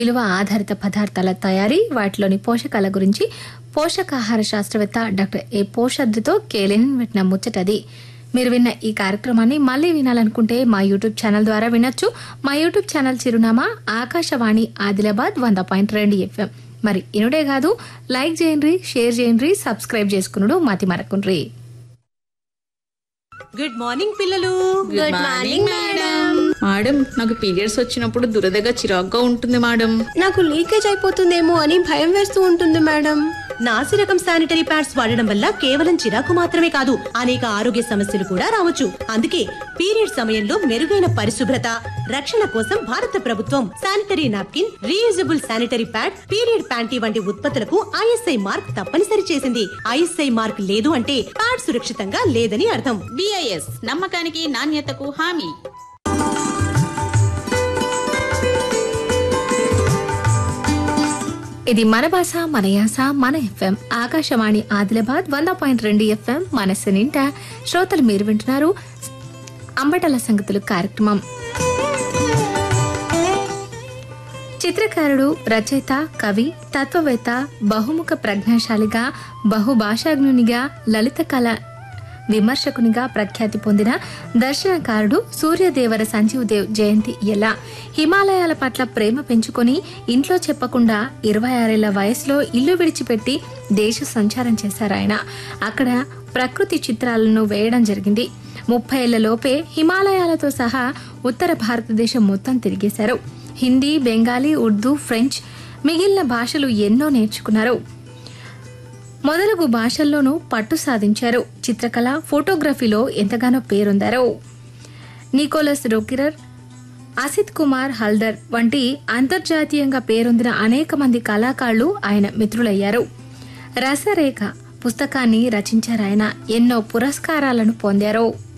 విలువ ఆధారిత పదార్థాల తయారీ వాటిలోని పోషకాల గురించి పోషకాహార శాస్త్రవేత్త డాక్టర్ ఏ పోషద్రితో కేలిన్ పెట్టిన ముచ్చటది మీరు విన్న ఈ కార్యక్రమాన్ని మళ్ళీ వినాలనుకుంటే మా యూట్యూబ్ ఛానల్ ద్వారా వినొచ్చు మా యూట్యూబ్ ఛానల్ చిరునామా ఆకాశవాణి ఆదిలాబాద్ వంద పాయింట్ రెండు ఎఫ్ఎం మరి ఇనుడే కాదు లైక్ చేయండి షేర్ చేయండి సబ్స్క్రైబ్ చేసుకునుడు మతి మరకుండ్రి గుడ్ మార్నింగ్ పిల్లలు గుడ్ మార్నింగ్ మేడం మేడం నాకు పీరియడ్స్ వచ్చినప్పుడు దురదగా చిరాగ్గా ఉంటుంది మేడం నాకు లీకేజ్ అయిపోతుందేమో అని భయం వేస్తూ ఉంటుంది మేడం నాసి రకం శానిటరీ ప్యాడ్స్ వాడడం వల్ల కేవలం చిరాకు మాత్రమే కాదు అనేక ఆరోగ్య సమస్యలు కూడా రావచ్చు అందుకే పీరియడ్ సమయంలో మెరుగైన పరిశుభ్రత రక్షణ కోసం భారత ప్రభుత్వం sanitary napkin reusable sanitary pad period panty వంటి ఉత్పత్తులకు ఐఎస్ఐ మార్క్ తప్పనిసరి చేసింది ఐఎస్ఐ మార్క్ లేదు అంటే ప్యాడ్ సురక్షితంగా లేదని అర్థం బిఐఎస్ నమ్మకానికి నాణ్యతకు హామీ ఇది మన భాష మన యాస మన ఎఫ్ఎం ఆకాశవాణి ఆదిలాబాద్ వంద పాయింట్ రెండు ఎఫ్ఎం మనస్సు నింట శ్రోతలు మీరు వింటున్నారు అంబటల సంగతులు కార్యక్రమం చిత్రకారుడు రచయిత కవి తత్వవేత్త బహుముఖ ప్రజ్ఞాశాలిగా బహుభాషాజ్ఞునిగా లలిత కళ విమర్శకునిగా ప్రఖ్యాతి పొందిన దర్శనకారుడు సూర్యదేవర సంజీవ్ దేవ్ జయంతి ఎలా హిమాలయాల పట్ల ప్రేమ పెంచుకొని ఇంట్లో చెప్పకుండా ఇరవై ఆరేళ్ల వయసులో ఇల్లు విడిచిపెట్టి దేశ సంచారం చేశారు ఆయన అక్కడ ప్రకృతి చిత్రాలను వేయడం జరిగింది ముప్పై ఏళ్ల లోపే హిమాలయాలతో సహా ఉత్తర భారతదేశం మొత్తం తిరిగేశారు హిందీ బెంగాలీ ఉర్దూ ఫ్రెంచ్ మిగిలిన భాషలు ఎన్నో నేర్చుకున్నారు మొదలగు భాషల్లోనూ పట్టు సాధించారు చిత్రకళ ఫోటోగ్రఫీలో ఎంతగానో పేరొందారు నికోలస్ రోకిరర్ అసిత్ కుమార్ హల్దర్ వంటి అంతర్జాతీయంగా పేరొందిన అనేక మంది కళాకారులు ఆయన మిత్రులయ్యారు రసరేఖ పుస్తకాన్ని రచించారాయన ఎన్నో పురస్కారాలను పొందారు